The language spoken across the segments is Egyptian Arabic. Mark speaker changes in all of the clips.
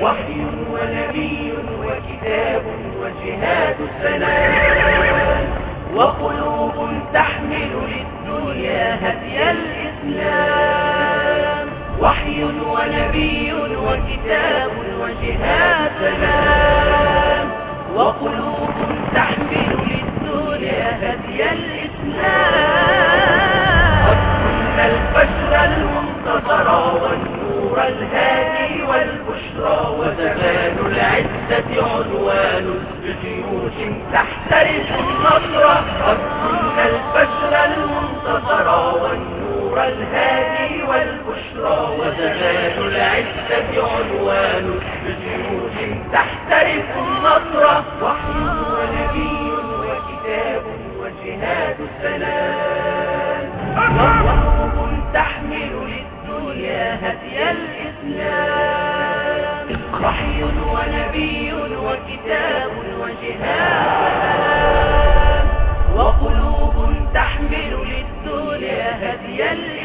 Speaker 1: وحي ونبي وكتاب وجهاد السلام وقلوب تحمل للدنيا هدي الإسلام وحي ونبي وكتاب وجهاد سلام وقلوب تحمل للدنيا هدي الإسلام قد كنا البشر المنتصر والنور الهادي والبشرى وزمان العزة عنوان بجيوش تحترس النصر قد كنا البشر المنتصر والنور الهادي والبشرى وزمان العزة عنوان بجيوش تحترس النصر وحي ونبي وكتاب وجهاد السلام وقلوب تحمل للدنيا هدي الإسلام وحي ونبي وكتاب وجهاد وقلوب تحمل للدنيا هدي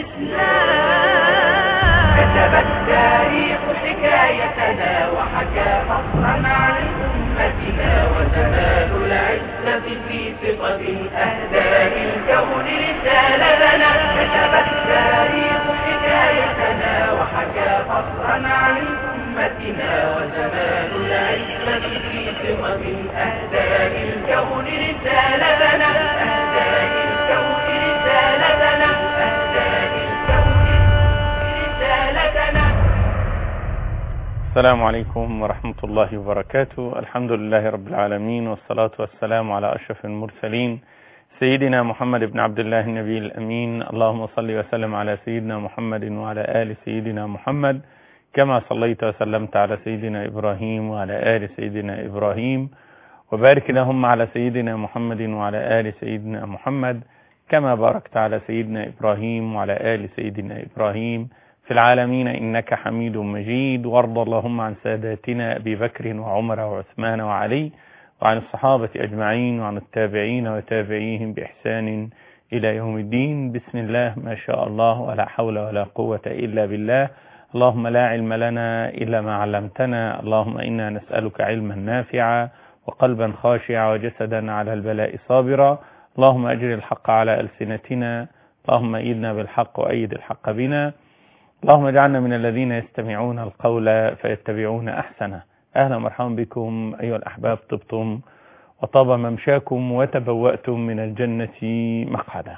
Speaker 1: الإسلام كتب التاريخ حكايتنا وحكى فصلا عن أمتنا وزمان العزة في صفة أهدى للكون رسالة لنا كتب التاريخ حكايتنا وحكى فصلا عن أمتنا وزمان العزة في صفة أهدى للكون رسالة لنا أهدى للكون رسالة لنا أهدى للكون رسالة لنا
Speaker 2: السلام عليكم ورحمة الله وبركاته الحمد لله رب العالمين والصلاة والسلام على أشرف المرسلين سيدنا محمد بن عبد الله النبي الأمين اللهم صل وسلم على سيدنا محمد وعلى آل سيدنا محمد كما صليت وسلمت على سيدنا إبراهيم وعلى آل سيدنا إبراهيم وبارك اللهم على سيدنا محمد وعلى آل سيدنا محمد كما باركت على سيدنا إبراهيم وعلى آل سيدنا إبراهيم في العالمين إنك حميد مجيد وارض اللهم عن ساداتنا أبي بكر وعمر وعثمان وعلي وعن الصحابة أجمعين وعن التابعين وتابعيهم بإحسان إلى يوم الدين بسم الله ما شاء الله ولا حول ولا قوة إلا بالله اللهم لا علم لنا إلا ما علمتنا اللهم إنا نسألك علما نافعا وقلبا خاشعا وجسدا على البلاء صابرا اللهم أجر الحق على ألسنتنا اللهم إيدنا بالحق وأيد الحق بنا اللهم اجعلنا من الذين يستمعون القول فيتبعون أحسنه أهلا ومرحبا بكم أيها الأحباب طبتم وطاب ممشاكم وتبوأتم من الجنة مقعدا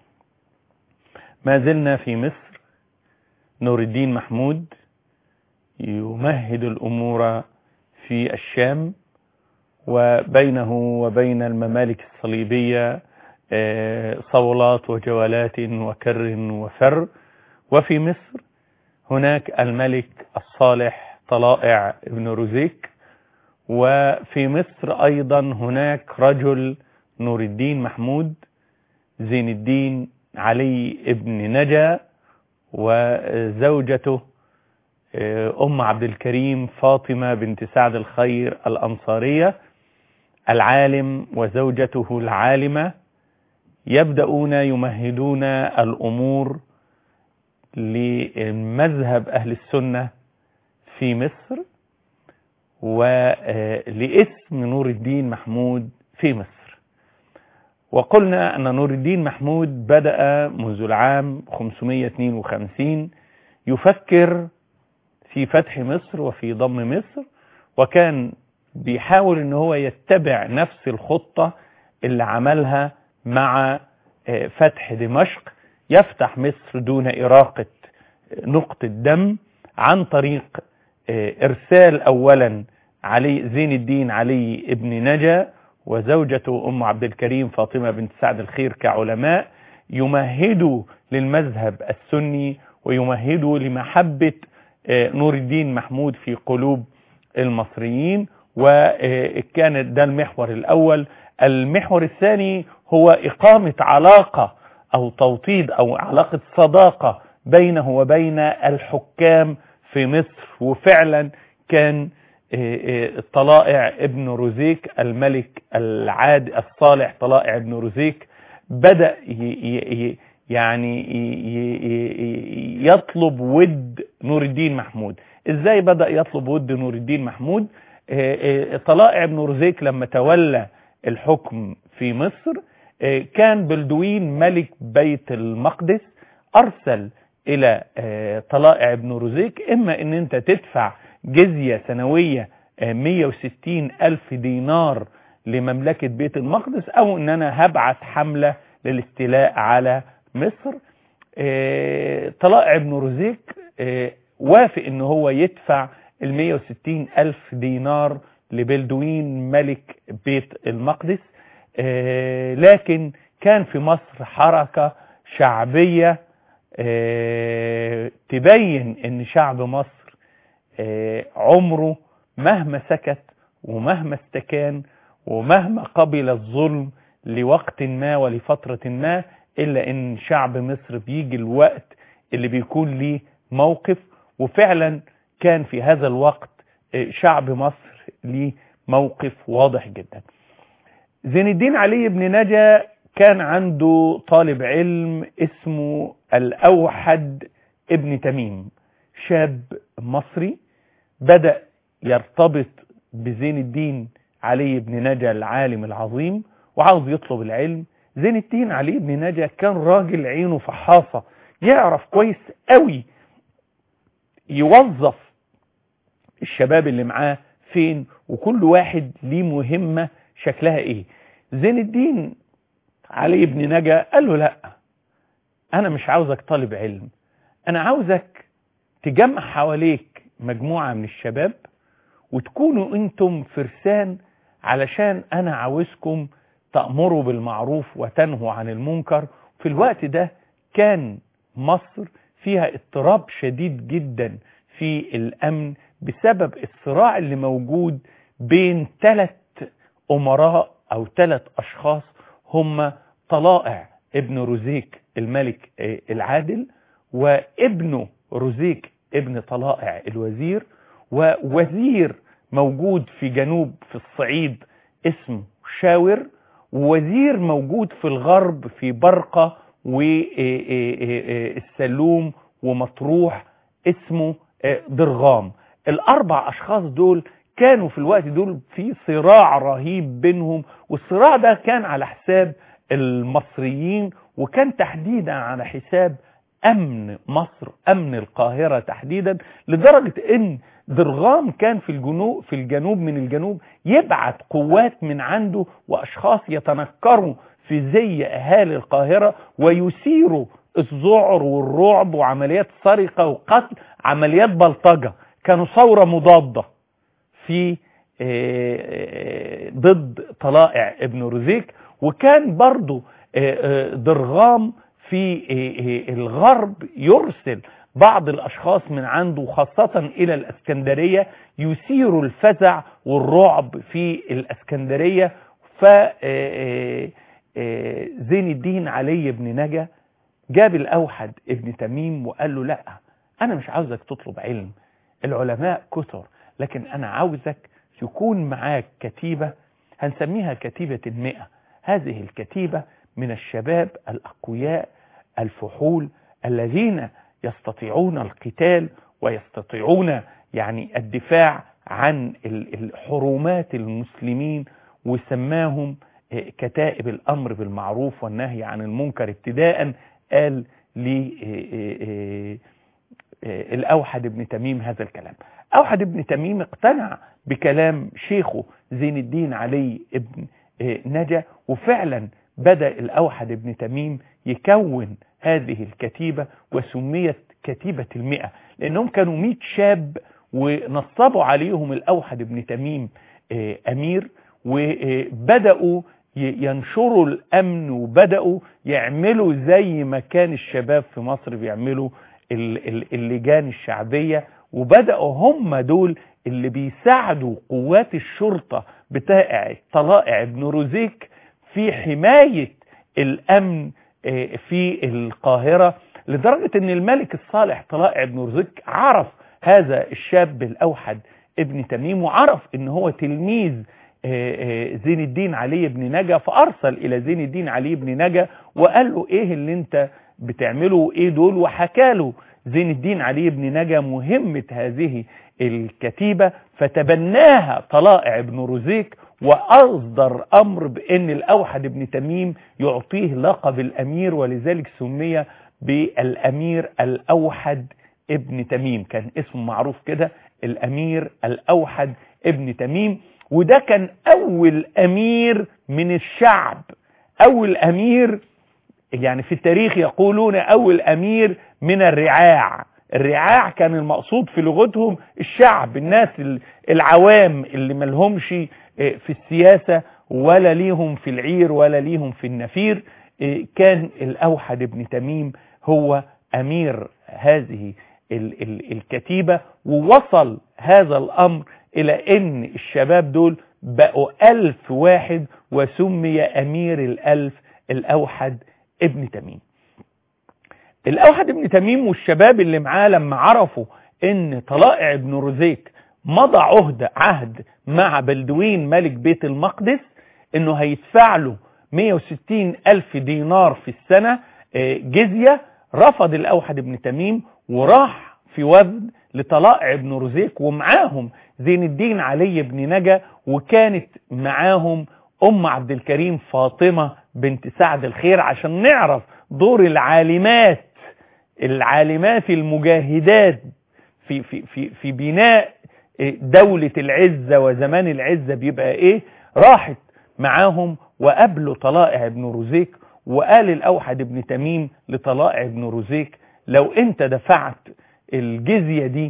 Speaker 2: ما زلنا في مصر نور الدين محمود يمهد الأمور في الشام وبينه وبين الممالك الصليبية صولات وجولات وكر وفر وفي مصر هناك الملك الصالح طلائع ابن رزيك وفي مصر أيضا هناك رجل نور الدين محمود زين الدين علي ابن نجا وزوجته أم عبد الكريم فاطمة بنت سعد الخير الأنصارية العالم وزوجته العالمة يبدأون يمهدون الأمور لمذهب أهل السنة في مصر ولاسم نور الدين محمود في مصر وقلنا أن نور الدين محمود بدأ منذ العام 552 يفكر في فتح مصر وفي ضم مصر وكان بيحاول ان هو يتبع نفس الخطة اللي عملها مع فتح دمشق يفتح مصر دون إراقة نقطة دم عن طريق إرسال أولا علي زين الدين علي ابن نجا وزوجته أم عبد الكريم فاطمة بنت سعد الخير كعلماء يمهدوا للمذهب السني ويمهدوا لمحبة نور الدين محمود في قلوب المصريين وكان ده المحور الأول المحور الثاني هو إقامة علاقة أو توطيد أو علاقة صداقة بينه وبين الحكام في مصر وفعلا كان طلائع ابن رزيك الملك العاد الصالح طلائع ابن رزيك بدأ يعني يطلب ود نور الدين محمود ازاي بدأ يطلب ود نور الدين محمود آه، آه، طلائع بن رزيك لما تولى الحكم في مصر آه، كان بلدوين ملك بيت المقدس ارسل الى آه، طلائع بن رزيك اما ان انت تدفع جزية سنوية آه، 160 الف دينار لمملكة بيت المقدس او ان انا هبعث حملة للاستيلاء على مصر آه، طلائع بن رزيك آه، وافق ان هو يدفع ال 160 الف دينار لبلدوين ملك بيت المقدس آه، لكن كان في مصر حركة شعبية آه، تبين ان شعب مصر آه، عمره مهما سكت ومهما استكان ومهما قبل الظلم لوقت ما ولفترة ما إلا إن شعب مصر بيجي الوقت اللي بيكون ليه موقف وفعلا كان في هذا الوقت آه، شعب مصر ليه موقف واضح جدا زين الدين علي بن نجا كان عنده طالب علم اسمه الأوحد ابن تميم شاب مصري بدأ يرتبط بزين الدين علي بن نجا العالم العظيم وعاوز يطلب العلم زين الدين علي بن نجا كان راجل عينه فحاصة يعرف كويس قوي يوظف الشباب اللي معاه فين وكل واحد ليه مهمة شكلها ايه زين الدين علي بن نجا قال له لا انا مش عاوزك طالب علم انا عاوزك تجمع حواليك مجموعة من الشباب وتكونوا انتم فرسان علشان انا عاوزكم تأمروا بالمعروف وتنهوا عن المنكر في الوقت ده كان مصر فيها اضطراب شديد جدا في الامن بسبب الصراع اللي موجود بين ثلاث امراء او ثلاث اشخاص هم طلائع ابن رزيك الملك آه، العادل وابنه رزيك ابن طلائع الوزير ووزير موجود في جنوب في الصعيد اسمه شاور ووزير موجود في الغرب في برقة والسلوم ومطروح اسمه آه، درغام الاربع اشخاص دول كانوا في الوقت دول في صراع رهيب بينهم والصراع ده كان على حساب المصريين وكان تحديدا على حساب امن مصر امن القاهرة تحديدا لدرجة ان درغام كان في الجنوب في الجنوب من الجنوب يبعت قوات من عنده واشخاص يتنكروا في زي اهالي القاهرة ويثيروا الذعر والرعب وعمليات سرقة وقتل عمليات بلطجة كانوا ثورة مضادة في آه، آه، ضد طلائع ابن رزيك وكان برضو آه، آه، درغام في آه، آه، الغرب يرسل بعض الأشخاص من عنده خاصة إلى الأسكندرية يثيروا الفزع والرعب في الأسكندرية ف آه، آه، زين الدين علي بن نجا جاب الأوحد ابن تميم وقال له لا أنا مش عاوزك تطلب علم العلماء كثر لكن أنا عاوزك يكون معاك كتيبة هنسميها كتيبة المئة هذه الكتيبة من الشباب الأقوياء الفحول الذين يستطيعون القتال ويستطيعون يعني الدفاع عن ال- الحرمات المسلمين وسماهم آه، كتائب الأمر بالمعروف والنهي عن المنكر ابتداء قال للأوحد بن تميم هذا الكلام أوحد بن تميم اقتنع بكلام شيخه زين الدين علي ابن آه، نجا وفعلا بدأ الأوحد بن تميم يكون هذه الكتيبة وسميت كتيبة المئة لأنهم كانوا مئة شاب ونصبوا عليهم الأوحد بن تميم آه، أمير وبدأوا ي- ينشروا الأمن وبدأوا يعملوا زي ما كان الشباب في مصر بيعملوا ال- ال- اللجان الشعبية وبدأوا هم دول اللي بيساعدوا قوات الشرطة بتاع طلائع ابن روزيك في حماية الأمن آه، في القاهرة لدرجة ان الملك الصالح طلائع ابن روزيك عرف هذا الشاب الأوحد ابن تميم وعرف ان هو تلميذ آه، آه، زين الدين علي بن نجا فأرسل إلى زين الدين علي بن نجا وقال له إيه اللي أنت بتعمله وإيه دول وحكى له زين الدين علي بن نجا مهمة هذه الكتيبة فتبناها طلائع بن رزيك وأصدر أمر بأن الأوحد بن تميم يعطيه لقب الأمير ولذلك سمي بالأمير الأوحد ابن تميم كان اسمه معروف كده الأمير الأوحد ابن تميم وده كان أول أمير من الشعب أول أمير يعني في التاريخ يقولون أول أمير من الرعاع الرعاع كان المقصود في لغتهم الشعب الناس العوام اللي ملهمش في السياسة ولا ليهم في العير ولا ليهم في النفير كان الأوحد بن تميم هو أمير هذه الكتيبة ووصل هذا الأمر إلى أن الشباب دول بقوا ألف واحد وسمي أمير الألف الأوحد ابن تميم الأوحد ابن تميم والشباب اللي معاه لما عرفوا أن طلائع ابن رزيك مضى عهد عهد مع بلدوين ملك بيت المقدس أنه هيدفع له 160 ألف دينار في السنة جزية رفض الأوحد ابن تميم وراح في وفد لطلائع ابن رزيك ومعاهم زين الدين علي بن نجا وكانت معاهم أم عبد الكريم فاطمة بنت سعد الخير عشان نعرف دور العالمات العالمات المجاهدات في, في, في, في بناء دولة العزة وزمان العزة بيبقى ايه راحت معاهم وقابلوا طلائع ابن رزيك وقال الأوحد ابن تميم لطلائع ابن رزيك لو انت دفعت الجزية دي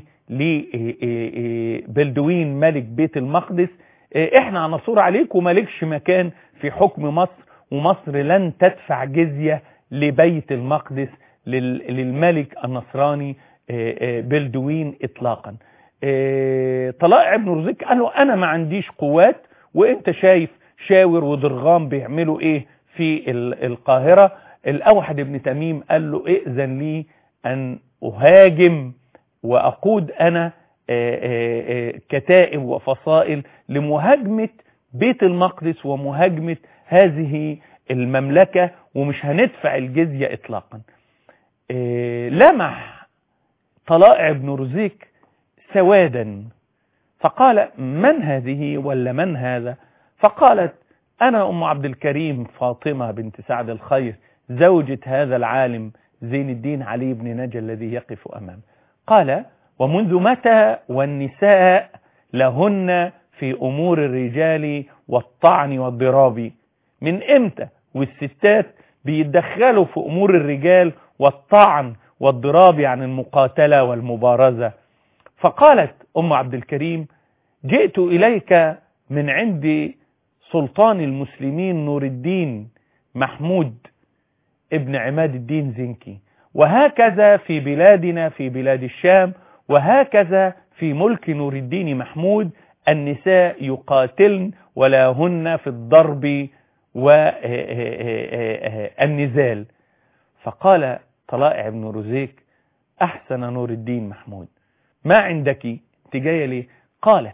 Speaker 2: لبلدوين ملك بيت المقدس احنا هنصور عليك ومالكش مكان في حكم مصر ومصر لن تدفع جزية لبيت المقدس للملك النصراني بلدوين اطلاقا طلائع ابن رزيك قال له انا ما عنديش قوات وانت شايف شاور ودرغام بيعملوا ايه في القاهرة الاوحد ابن تميم قال له ائذن لي ان اهاجم واقود انا كتائب وفصائل لمهاجمة بيت المقدس ومهاجمة هذه المملكة ومش هندفع الجزية اطلاقا لمح طلائع بن رزيك سوادا فقال من هذه ولا من هذا فقالت أنا أم عبد الكريم فاطمة بنت سعد الخير زوجة هذا العالم زين الدين علي بن نجا الذي يقف أمامه قال ومنذ متى والنساء لهن في أمور الرجال والطعن والضراب من إمتى والستات بيتدخلوا في أمور الرجال والطعن والضراب عن المقاتلة والمبارزة فقالت أم عبد الكريم جئت إليك من عند سلطان المسلمين نور الدين محمود ابن عماد الدين زنكي وهكذا في بلادنا في بلاد الشام وهكذا في ملك نور الدين محمود النساء يقاتلن ولا هن في الضرب والنزال فقال طلائع بن رزيك أحسن نور الدين محمود ما عندك تجاية ليه قالت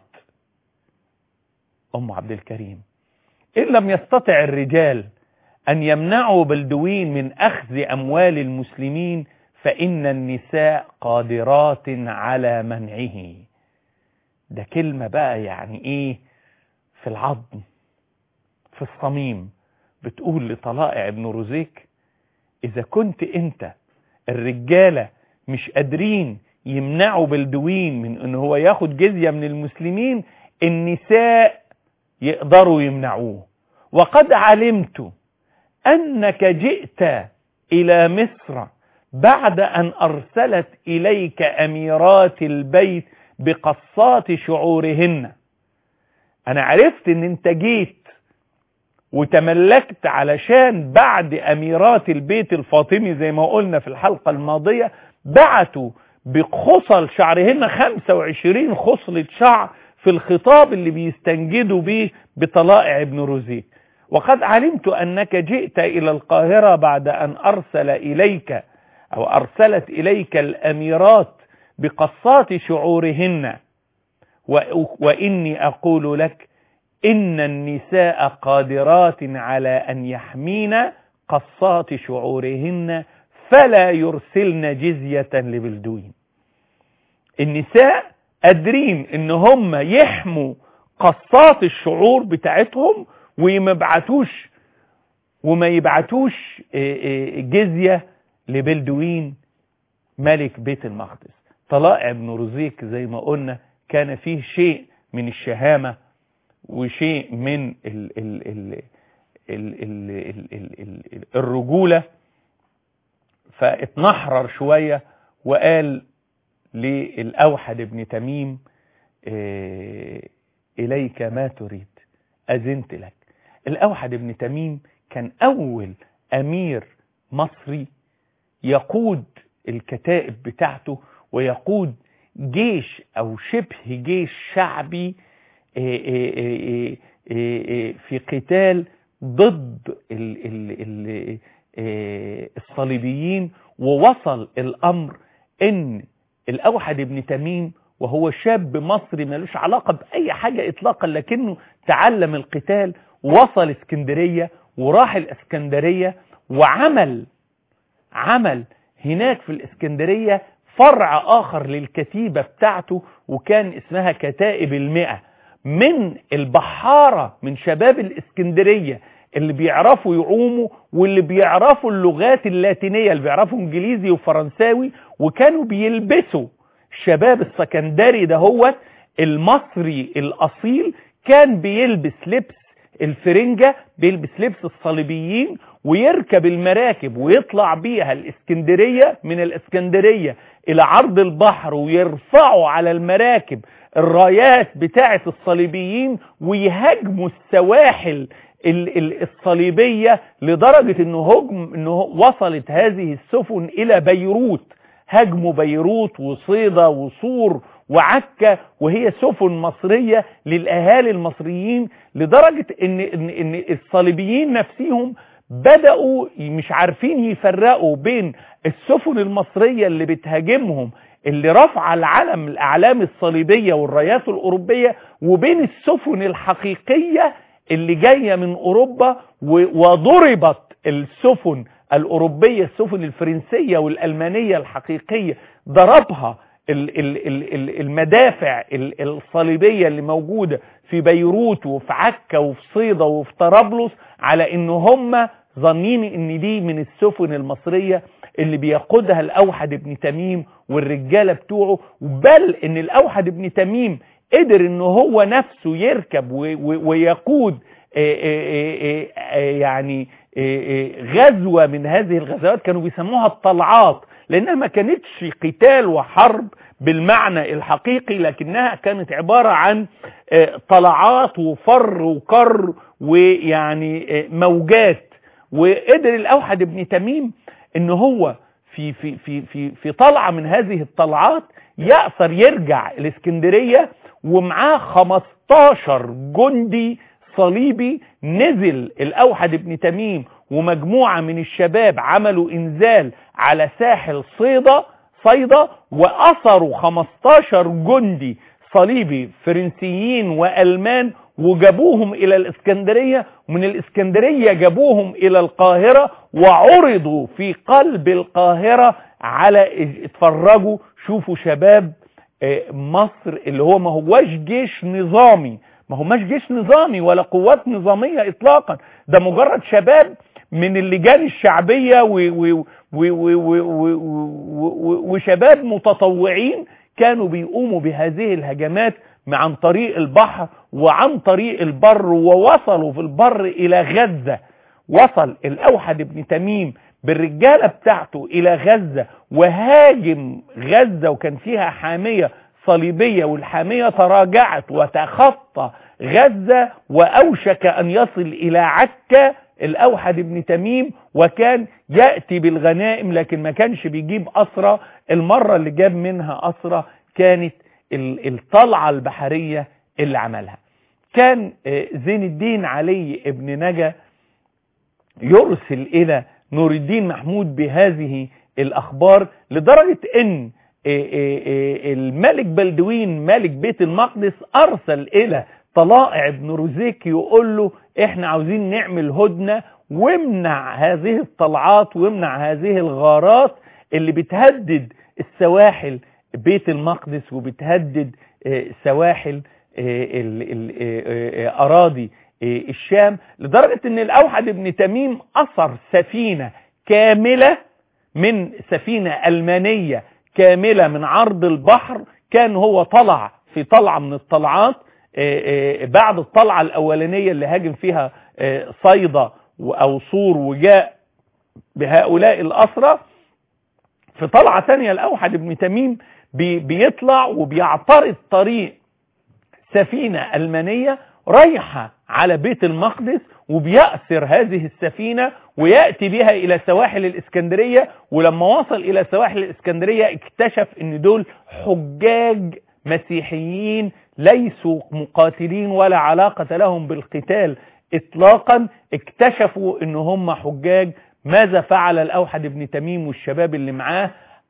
Speaker 2: أم عبد الكريم إن لم يستطع الرجال أن يمنعوا بلدوين من أخذ أموال المسلمين فإن النساء قادرات على منعه ده كلمة بقى يعني إيه في العظم في الصميم بتقول لطلائع ابن رزيك إذا كنت أنت الرجالة مش قادرين يمنعوا بلدوين من ان هو ياخد جزية من المسلمين النساء يقدروا يمنعوه وقد علمت انك جئت الى مصر بعد ان ارسلت اليك اميرات البيت بقصات شعورهن انا عرفت ان انت جيت وتملكت علشان بعد اميرات البيت الفاطمي زي ما قلنا في الحلقة الماضية بعتوا بخصل شعرهن 25 خصلة شعر في الخطاب اللي بيستنجدوا به بطلائع ابن رزيق وقد علمت أنك جئت إلى القاهرة بعد أن أرسل إليك أو أرسلت إليك الأميرات بقصات شعورهن وإني أقول لك إن النساء قادرات على أن يحمين قصات شعورهن فلا يرسلن جزية لبلدوين النساء قادرين ان هم يحموا قصات الشعور بتاعتهم وما يبعتوش وما يبعتوش جزية لبلدوين ملك بيت المقدس طلائع بن رزيك زي ما قلنا كان فيه شيء من الشهامة وشيء من ال ال ال ال ال ال ال ال الرجولة فاتنحرر شوية وقال للأوحد بن تميم إليك ما تريد أذنت لك الأوحد بن تميم كان أول أمير مصري يقود الكتائب بتاعته ويقود جيش أو شبه جيش شعبي في قتال ضد الصليبيين ووصل الأمر ان الأوحد بن تميم وهو شاب مصري ملوش علاقة بأي حاجة إطلاقا لكنه تعلم القتال وصل اسكندرية وراح الاسكندرية وعمل عمل هناك في الاسكندرية فرع آخر للكتيبة بتاعته وكان اسمها كتائب المئة من البحارة من شباب الاسكندرية اللي بيعرفوا يعوموا واللي بيعرفوا اللغات اللاتينية اللي بيعرفوا انجليزي وفرنساوي وكانوا بيلبسوا الشباب السكندري ده هو المصري الأصيل كان بيلبس لبس الفرنجة بيلبس لبس الصليبيين ويركب المراكب ويطلع بيها الاسكندرية من الاسكندرية الى عرض البحر ويرفعوا على المراكب الرايات بتاعة الصليبيين ويهاجموا السواحل الصليبية لدرجة انه هجم انه وصلت هذه السفن الى بيروت هاجموا بيروت وصيدا وصور وعكا وهي سفن مصرية للأهالي المصريين لدرجة إن, إن, إن الصليبيين نفسهم بدأوا مش عارفين يفرقوا بين السفن المصرية اللي بتهاجمهم اللي رفع العلم الأعلام الصليبية والرايات الأوروبية وبين السفن الحقيقية اللي جاية من أوروبا وضربت السفن الأوروبية السفن الفرنسية والألمانية الحقيقية ضربها المدافع الصليبية اللي موجودة في بيروت وفي عكا وفي صيدا وفي طرابلس على ان هم ظنين ان دي من السفن المصرية اللي بيقودها الاوحد بن تميم والرجالة بتوعه بل ان الاوحد بن تميم قدر ان هو نفسه يركب ويقود يعني غزوة من هذه الغزوات كانوا بيسموها الطلعات لانها ما كانتش قتال وحرب بالمعنى الحقيقي لكنها كانت عبارة عن طلعات وفر وكر ويعني موجات وقدر الاوحد بن تميم ان هو في في في في في طلعه من هذه الطلعات يأثر يرجع الاسكندريه ومعاه 15 جندي صليبي نزل الاوحد بن تميم ومجموعة من الشباب عملوا انزال على ساحل صيدا صيدا واثروا 15 جندي صليبي فرنسيين والمان وجابوهم الى الاسكندرية ومن الاسكندرية جابوهم الى القاهرة وعرضوا في قلب القاهرة على اتفرجوا شوفوا شباب مصر اللي هو ما هواش جيش نظامي ما هماش جيش نظامي ولا قوات نظامية اطلاقا ده مجرد شباب من اللجان الشعبية و و و و وشباب متطوعين كانوا بيقوموا بهذه الهجمات عن طريق البحر وعن طريق البر ووصلوا في البر إلى غزة وصل الأوحد بن تميم بالرجالة بتاعته إلى غزة وهاجم غزة وكان فيها حامية صليبية والحامية تراجعت وتخطى غزة وأوشك أن يصل إلى عكا الأوحد بن تميم وكان يأتي بالغنائم لكن ما كانش بيجيب أسرة المرة اللي جاب منها أسرة كانت الطلعة البحرية اللي عملها كان زين الدين علي ابن نجا يرسل إلى نور الدين محمود بهذه الأخبار لدرجة أن الملك بلدوين ملك بيت المقدس أرسل إلى طلائع بن رزيك يقول له احنا عاوزين نعمل هدنة وامنع هذه الطلعات وامنع هذه الغارات اللي بتهدد السواحل بيت المقدس وبتهدد سواحل أراضي الشام لدرجة ان الأوحد ابن تميم أثر سفينة كاملة من سفينة ألمانية كاملة من عرض البحر كان هو طلع في طلعة من الطلعات بعد الطلعة الأولانية اللي هاجم فيها صيدا أو صور وجاء بهؤلاء الأسرى في طلعة ثانية الأوحد ابن تميم بيطلع وبيعترض طريق سفينة ألمانية رايحة على بيت المقدس وبيأسر هذه السفينة ويأتي بها إلى سواحل الإسكندرية ولما وصل إلى سواحل الإسكندرية اكتشف أن دول حجاج مسيحيين ليسوا مقاتلين ولا علاقة لهم بالقتال إطلاقا اكتشفوا أن هم حجاج ماذا فعل الأوحد ابن تميم والشباب اللي معاه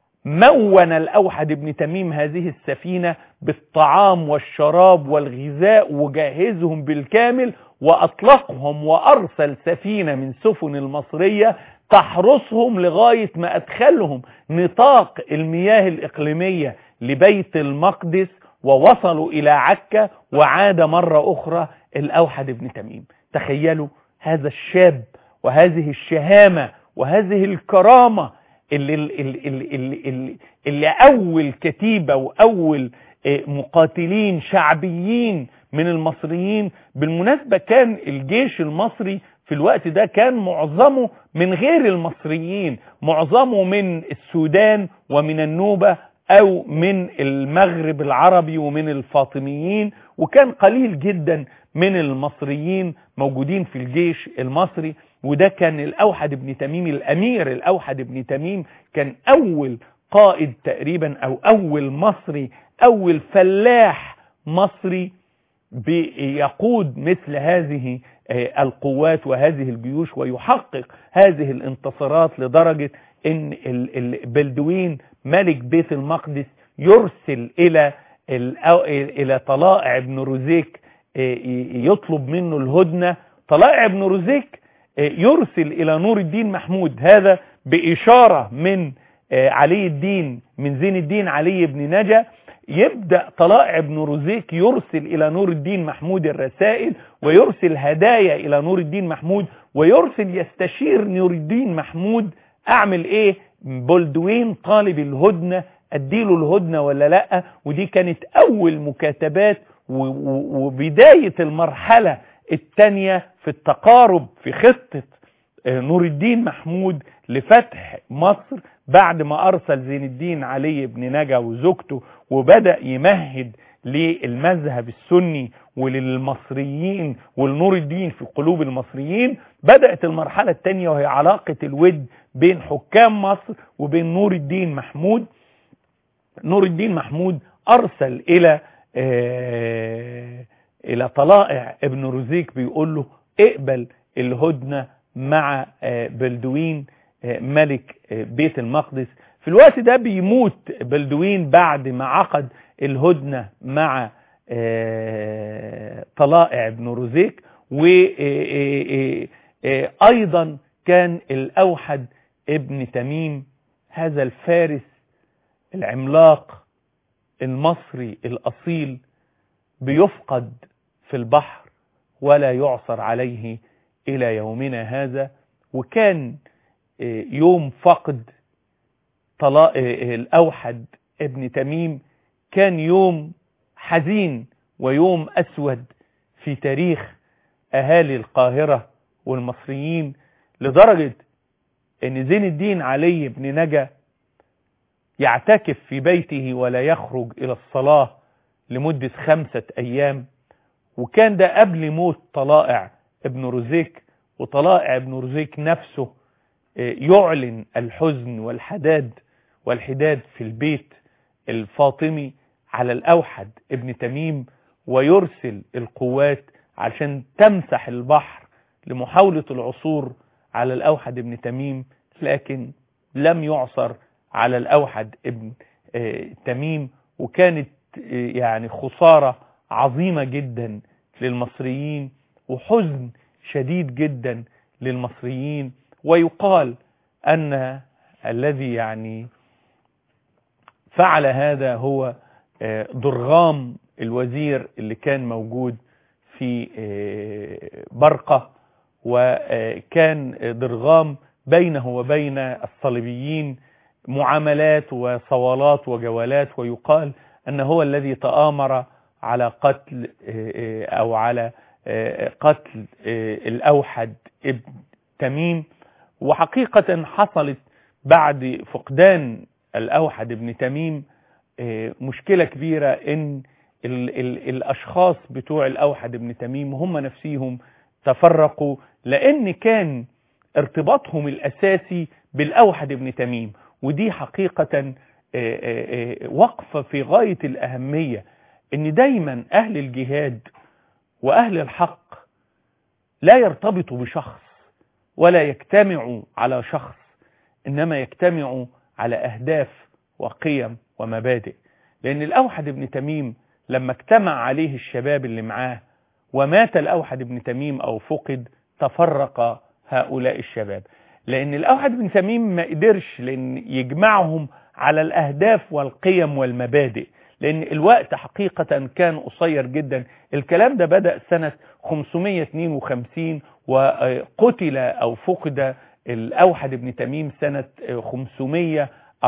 Speaker 2: مون الأوحد ابن تميم هذه السفينة بالطعام والشراب والغذاء وجهزهم بالكامل وأطلقهم وأرسل سفينة من سفن المصرية تحرسهم لغاية ما أدخلهم نطاق المياه الإقليمية لبيت المقدس ووصلوا إلى عكا وعاد مرة أخرى الأوحد ابن تميم تخيلوا هذا الشاب وهذه الشهامة وهذه الكرامة اللي, اللي, اللي, اللي, اللي أول كتيبة وأول مقاتلين شعبيين من المصريين بالمناسبة كان الجيش المصري في الوقت ده كان معظمه من غير المصريين معظمه من السودان ومن النوبة او من المغرب العربي ومن الفاطميين وكان قليل جدا من المصريين موجودين في الجيش المصري وده كان الاوحد ابن تميم الامير الاوحد ابن تميم كان اول قائد تقريبا او اول مصري اول فلاح مصري بيقود مثل هذه القوات وهذه الجيوش ويحقق هذه الانتصارات لدرجة ان البلدوين ملك بيت المقدس يرسل الى الى طلائع بن روزيك يطلب منه الهدنة طلائع بن روزيك يرسل الى نور الدين محمود هذا باشارة من علي الدين من زين الدين علي بن نجا يبدأ طلائع بن روزيك يرسل إلى نور الدين محمود الرسائل ويرسل هدايا إلى نور الدين محمود ويرسل يستشير نور الدين محمود أعمل إيه بولدوين طالب الهدنة أديله الهدنة ولا لأ ودي كانت أول مكاتبات وبداية المرحلة الثانية في التقارب في خطة نور الدين محمود لفتح مصر بعد ما أرسل زين الدين علي بن نجا وزوجته وبدأ يمهد للمذهب السني وللمصريين ولنور الدين في قلوب المصريين بدأت المرحلة الثانية وهي علاقة الود بين حكام مصر وبين نور الدين محمود نور الدين محمود أرسل إلى آه إلى طلائع ابن رزيك بيقول له اقبل الهدنة مع آه بلدوين آه ملك بيت المقدس في الوقت ده بيموت بلدوين بعد ما عقد الهدنة مع طلائع بن رزيك وأيضا كان الأوحد ابن تميم هذا الفارس العملاق المصري الأصيل بيفقد في البحر ولا يعصر عليه إلى يومنا هذا وكان يوم فقد طلاق الأوحد ابن تميم كان يوم حزين ويوم أسود في تاريخ أهالي القاهرة والمصريين لدرجة أن زين الدين علي بن نجا يعتكف في بيته ولا يخرج إلى الصلاة لمدة خمسة أيام وكان ده قبل موت طلائع ابن رزيك وطلائع ابن رزيك نفسه يعلن الحزن والحداد والحداد في البيت الفاطمي على الأوحد ابن تميم ويرسل القوات عشان تمسح البحر لمحاولة العصور على الأوحد ابن تميم لكن لم يعصر على الأوحد ابن تميم وكانت يعني خسارة عظيمة جدا للمصريين وحزن شديد جدا للمصريين ويقال أن الذي يعني فعل هذا هو ضرغام الوزير اللي كان موجود في برقة وكان ضرغام بينه وبين الصليبيين معاملات وصوالات وجولات ويقال أن هو الذي تآمر على قتل أو على قتل الأوحد ابن تميم وحقيقة حصلت بعد فقدان الأوحد ابن تميم مشكلة كبيرة ان ال ال الاشخاص بتوع الاوحد ابن تميم هم نفسيهم تفرقوا لان كان ارتباطهم الاساسي بالاوحد ابن تميم ودي حقيقة وقفة في غاية الاهمية ان دايما اهل الجهاد واهل الحق لا يرتبطوا بشخص ولا يجتمعوا على شخص انما يجتمعوا على اهداف وقيم ومبادئ لأن الأوحد ابن تميم لما اجتمع عليه الشباب اللي معاه ومات الأوحد ابن تميم أو فقد تفرق هؤلاء الشباب لأن الأوحد ابن تميم ما قدرش لأن يجمعهم على الأهداف والقيم والمبادئ لأن الوقت حقيقة كان قصير جدا الكلام ده بدأ سنة 552 وقتل أو فقد الأوحد ابن تميم سنة 500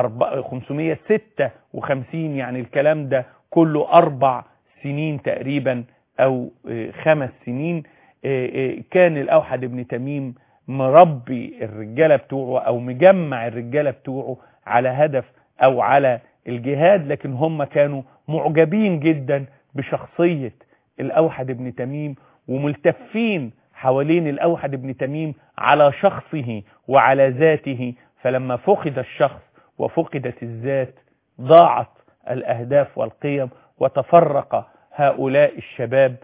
Speaker 2: 556 يعني الكلام ده كله أربع سنين تقريبا أو خمس سنين كان الأوحد ابن تميم مربي الرجالة بتوعه أو مجمع الرجالة بتوعه على هدف أو على الجهاد لكن هم كانوا معجبين جدا بشخصية الأوحد ابن تميم وملتفين حوالين الأوحد ابن تميم على شخصه وعلى ذاته فلما فقد الشخص وفقدت الذات ضاعت الأهداف والقيم وتفرق هؤلاء الشباب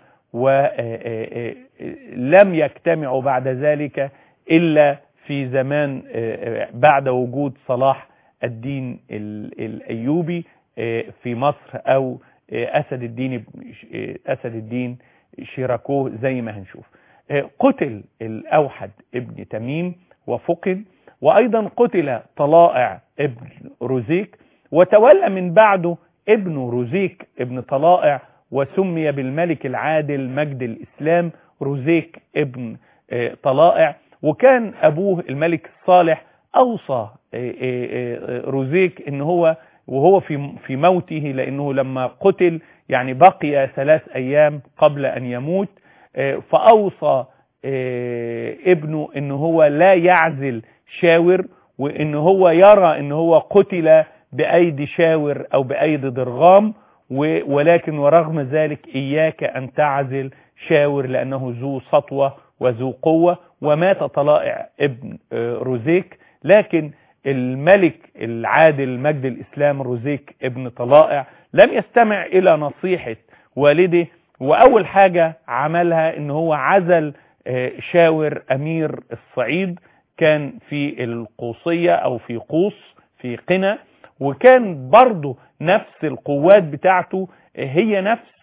Speaker 2: ولم يجتمعوا بعد ذلك إلا في زمان بعد وجود صلاح الدين الأيوبي في مصر أو أسد الدين أسد الدين شيراكوه زي ما هنشوف قتل الأوحد ابن تميم وفقد وأيضا قتل طلائع ابن روزيك وتولى من بعده ابن روزيك ابن طلائع وسمي بالملك العادل مجد الإسلام روزيك ابن طلائع وكان أبوه الملك الصالح أوصى روزيك إن هو وهو في في موته لأنه لما قتل يعني بقي ثلاث أيام قبل أن يموت فأوصى ابنه إن هو لا يعزل شاور وإن هو يرى إن هو قتل بأيدي شاور أو بأيدي ضرغام ولكن ورغم ذلك إياك أن تعزل شاور لأنه ذو سطوة وذو قوة ومات طلائع ابن روزيك لكن الملك العادل مجد الإسلام روزيك ابن طلائع لم يستمع إلى نصيحة والده وأول حاجة عملها إن هو عزل شاور أمير الصعيد كان في القوصية أو في قوس في قنا وكان برضه نفس القوات بتاعته هي نفس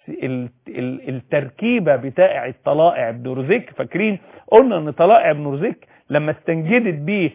Speaker 2: التركيبة بتاع طلائع بن رزيك فاكرين قلنا ان طلائع بن رزيك لما استنجدت بيه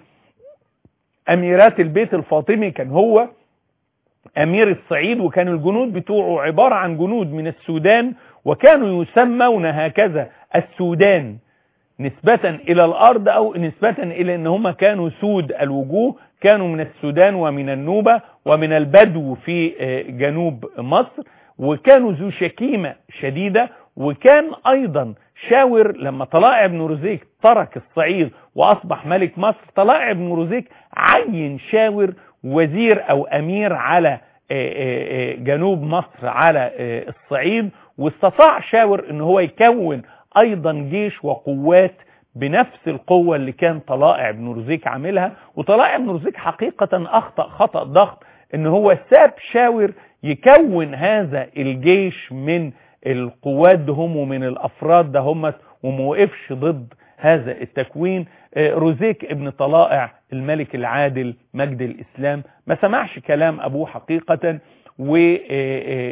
Speaker 2: اميرات البيت الفاطمي كان هو امير الصعيد وكان الجنود بتوعه عبارة عن جنود من السودان وكانوا يسمون هكذا السودان نسبة الى الارض او نسبة الى ان هم كانوا سود الوجوه كانوا من السودان ومن النوبة ومن البدو في جنوب مصر وكانوا ذو شكيمة شديدة وكان ايضا شاور لما طلائع بن رزيك ترك الصعيد واصبح ملك مصر طلائع بن رزيك عين شاور وزير او امير على جنوب مصر على الصعيد واستطاع شاور ان هو يكون ايضا جيش وقوات بنفس القوة اللي كان طلائع بن رزيك عاملها وطلائع بن رزيك حقيقة اخطأ خطأ ضغط ان هو ساب شاور يكون هذا الجيش من القوات دهم ومن الافراد دهم وموقفش ضد هذا التكوين رزيك ابن طلائع الملك العادل مجد الاسلام ما سمعش كلام ابوه حقيقة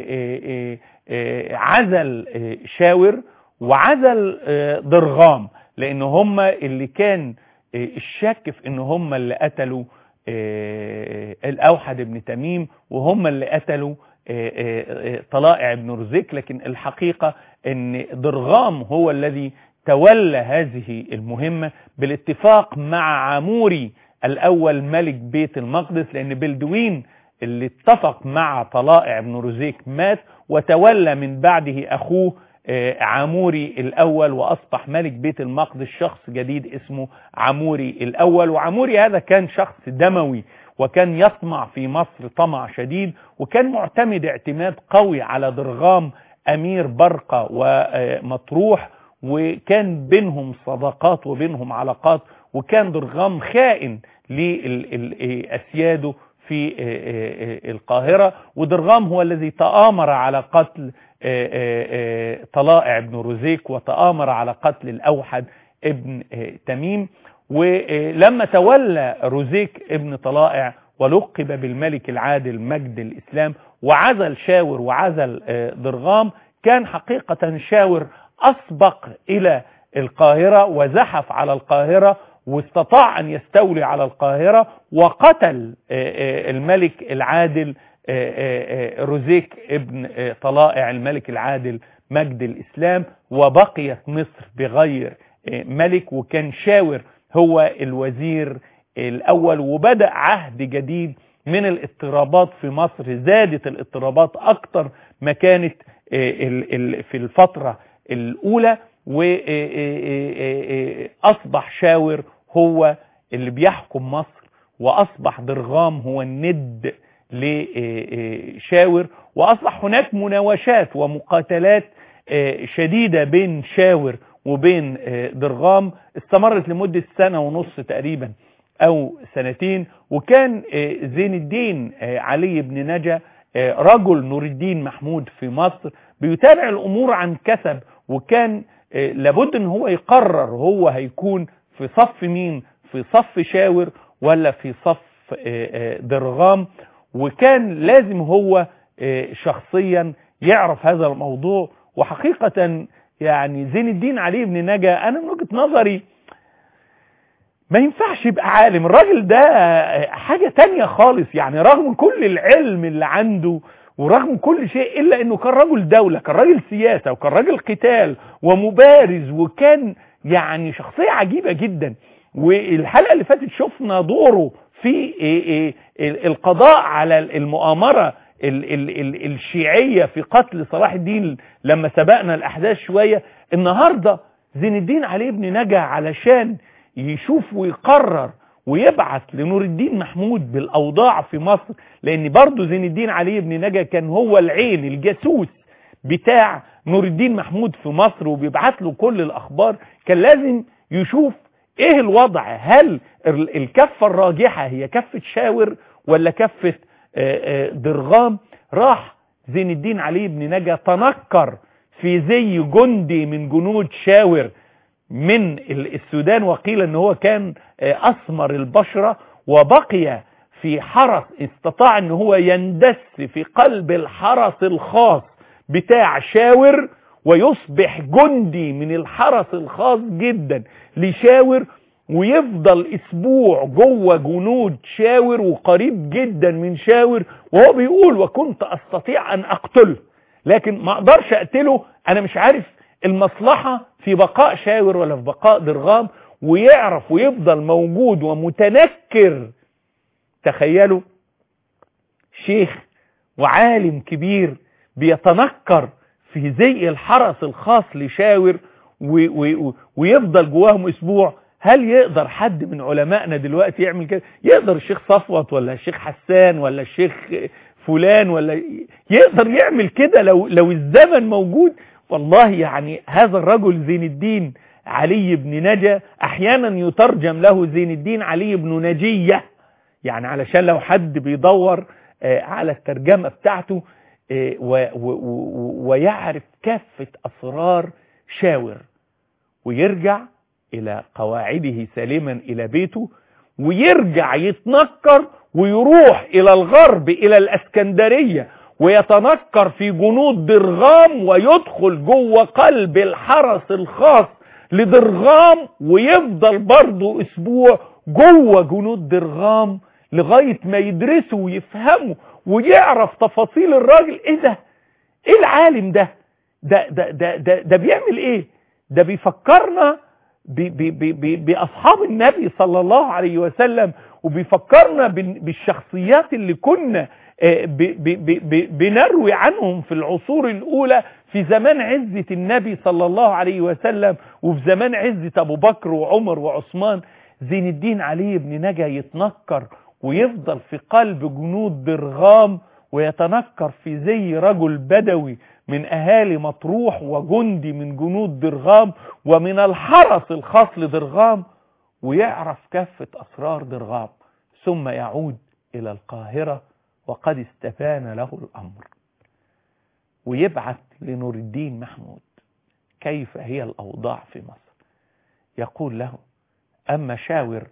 Speaker 2: وعزل شاور وعزل ضرغام لان هم اللي كان الشك في ان هم اللي قتلوا الاوحد بن تميم وهم اللي قتلوا طلائع بن رزيق لكن الحقيقة ان ضرغام هو الذي تولى هذه المهمة بالاتفاق مع عموري الاول ملك بيت المقدس لان بلدوين اللي اتفق مع طلائع بن رزيق مات وتولى من بعده اخوه عموري الاول واصبح ملك بيت المقدس شخص جديد اسمه عموري الاول وعموري هذا كان شخص دموي وكان يطمع في مصر طمع شديد وكان معتمد اعتماد قوي على ضرغام امير برقة ومطروح وكان بينهم صداقات وبينهم علاقات وكان ضرغام خائن لأسياده في القاهرة وضرغام هو الذي تآمر على قتل طلائع بن رزيك وتآمر على قتل الأوحد ابن تميم ولما تولى رزيك ابن طلائع ولقب بالملك العادل مجد الإسلام وعزل شاور وعزل ضرغام كان حقيقة شاور أسبق إلى القاهرة وزحف على القاهرة واستطاع أن يستولي على القاهرة وقتل الملك العادل رزيك ابن طلائع الملك العادل مجد الإسلام وبقيت مصر بغير ملك وكان شاور هو الوزير الأول وبدأ عهد جديد من الاضطرابات في مصر زادت الاضطرابات أكتر ما كانت في الفترة الأولى وأصبح شاور هو اللي بيحكم مصر وأصبح ضرغام هو الند لشاور وأصبح هناك مناوشات ومقاتلات شديدة بين شاور وبين ضرغام استمرت لمدة سنة ونص تقريبا أو سنتين وكان زين الدين علي بن نجا رجل نور الدين محمود في مصر بيتابع الأمور عن كسب وكان لابد ان هو يقرر هو هيكون في صف مين في صف شاور ولا في صف ضرغام وكان لازم هو شخصيا يعرف هذا الموضوع وحقيقة يعني زين الدين علي بن نجا انا من وجهة نظري ما ينفعش يبقى عالم الراجل ده حاجة تانية خالص يعني رغم كل العلم اللي عنده ورغم كل شيء الا انه كان رجل دولة كان راجل سياسة وكان راجل قتال ومبارز وكان يعني شخصية عجيبة جدا والحلقة اللي فاتت شفنا دوره في القضاء على المؤامرة الشيعية في قتل صلاح الدين لما سبقنا الأحداث شوية النهاردة زين الدين علي بن نجا علشان يشوف ويقرر ويبعث لنور الدين محمود بالأوضاع في مصر لأن برضه زين الدين علي بن نجا كان هو العين الجاسوس بتاع نور الدين محمود في مصر وبيبعت له كل الأخبار كان لازم يشوف ايه الوضع هل الكفة الراجحة هي كفة شاور ولا كفة ضرغام راح زين الدين علي بن نجا تنكر في زي جندي من جنود شاور من السودان وقيل ان هو كان اسمر البشرة وبقي في حرس استطاع ان هو يندس في قلب الحرس الخاص بتاع شاور ويصبح جندي من الحرس الخاص جدا لشاور ويفضل اسبوع جوه جنود شاور وقريب جدا من شاور وهو بيقول وكنت استطيع ان اقتله لكن ما اقدرش اقتله انا مش عارف المصلحة في بقاء شاور ولا في بقاء ضرغام ويعرف ويفضل موجود ومتنكر تخيلوا شيخ وعالم كبير بيتنكر في زي الحرس الخاص لشاور ويفضل جواهم اسبوع هل يقدر حد من علمائنا دلوقتي يعمل كده يقدر الشيخ صفوت ولا الشيخ حسان ولا الشيخ فلان ولا يقدر يعمل كده لو لو الزمن موجود والله يعني هذا الرجل زين الدين علي بن نجا احيانا يترجم له زين الدين علي بن نجية يعني علشان لو حد بيدور على الترجمة بتاعته ويعرف كافة أسرار شاور ويرجع إلى قواعده سالما إلى بيته ويرجع يتنكر ويروح إلى الغرب إلى الأسكندرية ويتنكر في جنود ضرغام ويدخل جوه قلب الحرس الخاص لدرغام ويفضل برضه اسبوع جوه جنود درغام لغاية ما يدرسوا ويفهموا ويعرف تفاصيل الراجل ايه ده ايه العالم ده ده ده ده ده, ده بيعمل ايه ده بيفكرنا بأصحاب النبي صلى الله عليه وسلم وبيفكرنا بالشخصيات اللي كنا بنروي عنهم في العصور الأولى في زمان عزة النبي صلى الله عليه وسلم وفي زمان عزة أبو بكر وعمر وعثمان زين الدين علي بن نجا يتنكر ويفضل في قلب جنود درغام ويتنكر في زي رجل بدوي من أهالي مطروح وجندي من جنود درغام ومن الحرس الخاص لدرغام ويعرف كافة أسرار درغام ثم يعود إلى القاهرة وقد استبان له الأمر ويبعث لنور الدين محمود كيف هي الأوضاع في مصر يقول له أما شاور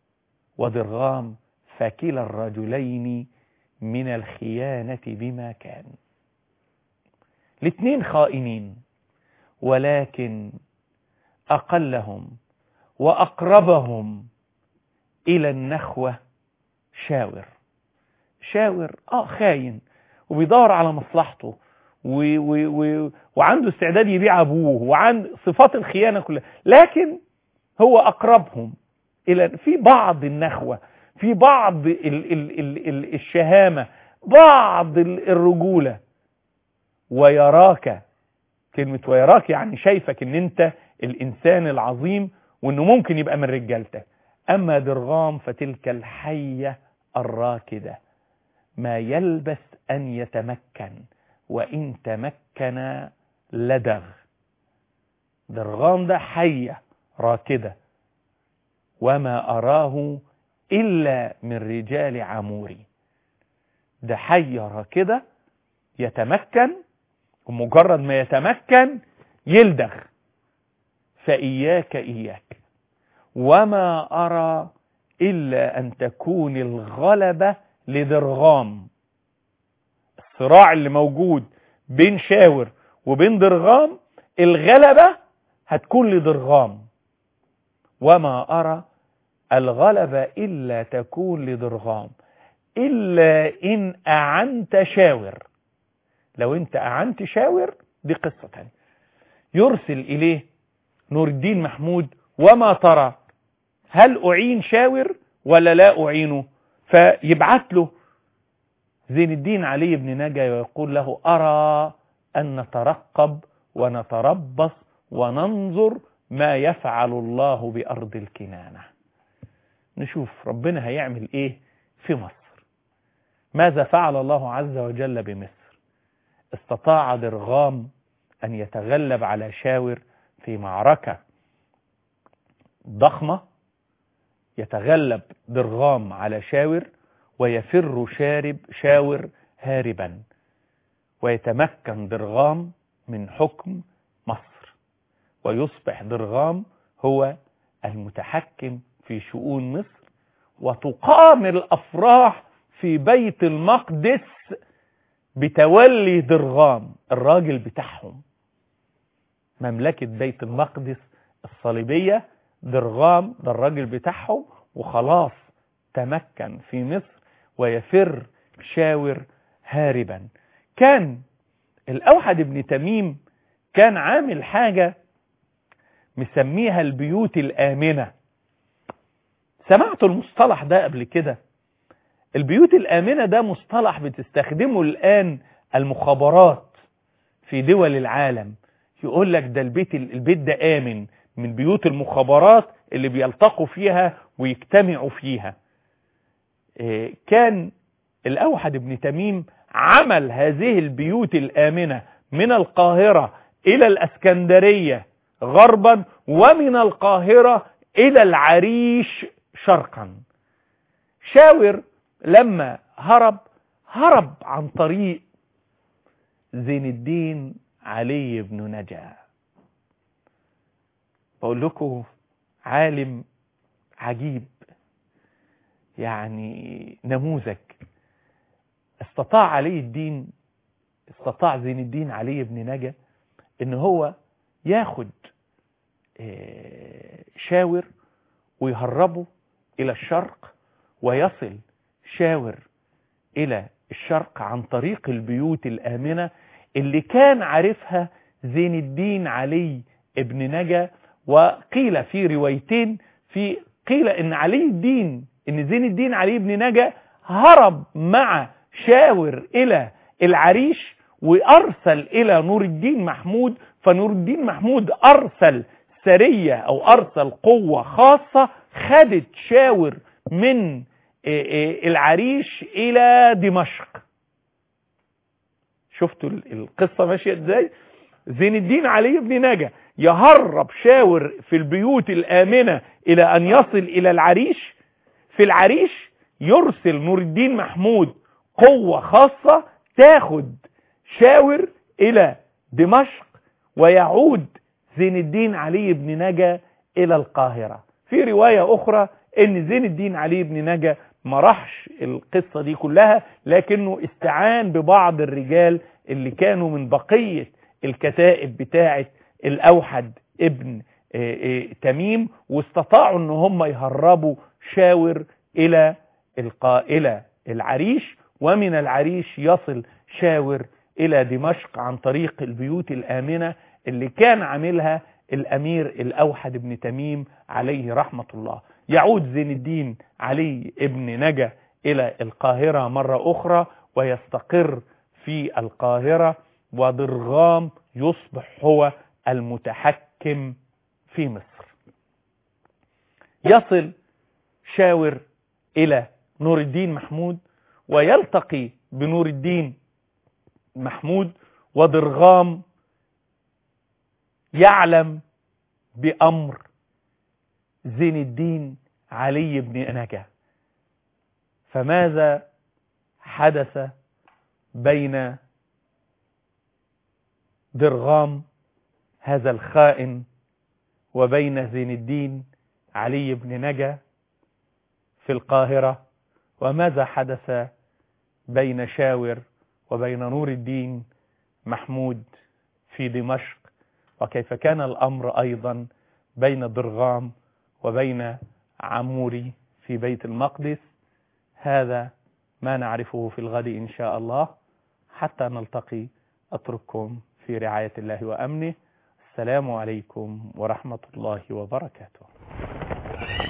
Speaker 2: ودرغام فكلا الرجلين من الخيانة بما كان الاثنين خائنين ولكن أقلهم وأقربهم إلى النخوة شاور شاور آه خاين وبيدور على مصلحته و و و وعنده استعداد يبيع أبوه وعن صفات الخيانة كلها لكن هو أقربهم إلى في بعض النخوة في بعض ال ال ال ال الشهامة بعض الرجولة ويراك كلمة ويراك يعني شايفك ان انت الانسان العظيم وانه ممكن يبقى من رجالتك اما درغام فتلك الحية الراكدة ما يلبس ان يتمكن وان تمكن لدغ درغام ده حية راكدة وما أراه إلا من رجال عموري ده حية راكدة يتمكن ومجرد ما يتمكن يلدغ فإياك إياك وما أرى إلا أن تكون الغلبة لدرغام الصراع اللي موجود بين شاور وبين درغام الغلبة هتكون لدرغام وما أرى الغلبة إلا تكون لدرغام إلا إن أعنت شاور لو أنت أعنت شاور دي قصة تانية يرسل إليه نور الدين محمود وما ترى هل أعين شاور ولا لا أعينه فيبعت له زين الدين علي بن نجا ويقول له أرى أن نترقب ونتربص وننظر ما يفعل الله بأرض الكنانة نشوف ربنا هيعمل ايه في مصر ماذا فعل الله عز وجل بمصر استطاع درغام أن يتغلب على شاور في معركة ضخمة يتغلب درغام على شاور ويفر شارب شاور هاربا ويتمكن درغام من حكم مصر ويصبح درغام هو المتحكم في شؤون مصر وتقام الأفراح في بيت المقدس بتولي درغام الراجل بتاعهم مملكة بيت المقدس الصليبية درغام ده الراجل بتاعهم وخلاص تمكن في مصر ويفر شاور هاربا كان الأوحد بن تميم كان عامل حاجة مسميها البيوت الآمنة سمعتوا المصطلح ده قبل كده البيوت الآمنة ده مصطلح بتستخدمه الآن المخابرات في دول العالم يقول لك ده البيت البيت ده آمن من بيوت المخابرات اللي بيلتقوا فيها ويجتمعوا فيها كان الأوحد بن تميم عمل هذه البيوت الآمنة من القاهرة إلى الأسكندرية غربا ومن القاهرة إلى العريش شرقا شاور لما هرب هرب عن طريق زين الدين علي بن نجا بقول لكم عالم عجيب يعني نموذج استطاع علي الدين استطاع زين الدين علي بن نجا ان هو ياخد آه، شاور ويهربه إلى الشرق ويصل شاور إلى الشرق عن طريق البيوت الآمنة اللي كان عارفها زين الدين علي ابن نجا وقيل في روايتين في قيل ان علي الدين ان زين الدين علي بن نجا هرب مع شاور الى العريش وارسل الى نور الدين محمود فنور الدين محمود ارسل سرية او ارسل قوة خاصة خدت شاور من إيه إيه العريش الى دمشق شفتوا ال- القصة ماشية ازاي زين الدين علي بن نجا يهرب شاور في البيوت الآمنة إلى أن يصل إلى العريش في العريش يرسل نور الدين محمود قوة خاصة تاخد شاور إلى دمشق ويعود زين الدين علي بن نجا إلى القاهرة في رواية أخرى إن زين الدين علي بن نجا ما راحش القصة دي كلها لكنه استعان ببعض الرجال اللي كانوا من بقية الكتائب بتاعة الأوحد ابن آه، آه، تميم واستطاعوا ان هم يهربوا شاور الى القا الى العريش ومن العريش يصل شاور الى دمشق عن طريق البيوت الآمنة اللي كان عاملها الأمير الأوحد بن تميم عليه رحمة الله يعود زين الدين علي ابن نجا إلى القاهرة مرة أخرى ويستقر في القاهرة وضرغام يصبح هو المتحكم في مصر يصل شاور إلى نور الدين محمود ويلتقي بنور الدين محمود وضرغام يعلم بأمر زين الدين علي بن نجا فماذا حدث بين درغام هذا الخائن وبين زين الدين علي بن نجا في القاهرة وماذا حدث بين شاور وبين نور الدين محمود في دمشق وكيف كان الأمر أيضا بين درغام وبين عموري في بيت المقدس هذا ما نعرفه في الغد إن شاء الله حتى نلتقي أترككم في رعاية الله وأمنه السلام عليكم ورحمة الله وبركاته